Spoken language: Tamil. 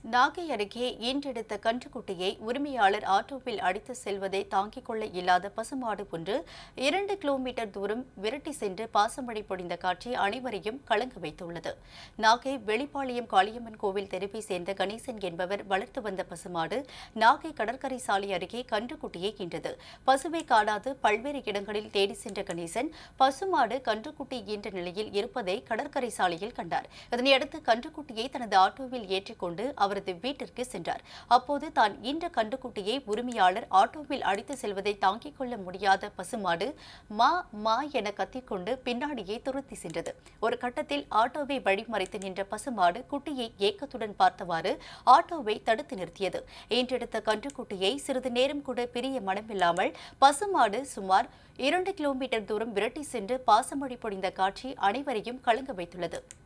நாகை அருகே ஈன்றெடுத்த கன்றுக்குட்டியை உரிமையாளர் ஆட்டோவில் அடித்து செல்வதை தாங்கிக் கொள்ள இயலாத பசுமாடு ஒன்று இரண்டு கிலோமீட்டர் தூரம் விரட்டி சென்று பாசமழை பொழிந்த காட்சி அனைவரையும் கலங்க வைத்துள்ளது நாகை வெளிப்பாளையம் காளியம்மன் கோவில் தெருவை சேர்ந்த கணேசன் என்பவர் வளர்த்து வந்த பசுமாடு நாகை கடற்கரை சாலை அருகே கன்றுக்குட்டியை ஈன்றது பசுவை காணாது பல்வேறு இடங்களில் தேடி சென்ற கணேசன் பசுமாடு கன்றுக்குட்டி ஈன்ற நிலையில் இருப்பதை கடற்கரை சாலையில் கண்டார் இதனையடுத்து கன்றுக்குட்டியை தனது ஆட்டோவில் ஏற்றிக்கொண்டு அவரது வீட்டிற்கு சென்றார் அப்போது தான் ஈன்ற கன்றுக்குட்டியை உரிமையாளர் ஆட்டோவில் அடித்து செல்வதை தாங்கிக் கொள்ள முடியாத பசுமாடு மா மா என கத்திக்கொண்டு பின்னாடியே துரத்தி சென்றது ஒரு கட்டத்தில் ஆட்டோவை வழிமறைத்து நின்ற பசுமாடு குட்டியை ஏக்கத்துடன் பார்த்தவாறு ஆட்டோவை தடுத்து நிறுத்தியது ஈன்றெடுத்த கன்றுக்குட்டியை சிறிது நேரம் கூட பிரிய மனமில்லாமல் பசுமாடு சுமார் இரண்டு கிலோமீட்டர் தூரம் விரட்டி சென்று பாசமழை பொழிந்த காட்சி அனைவரையும் கலங்க வைத்துள்ளது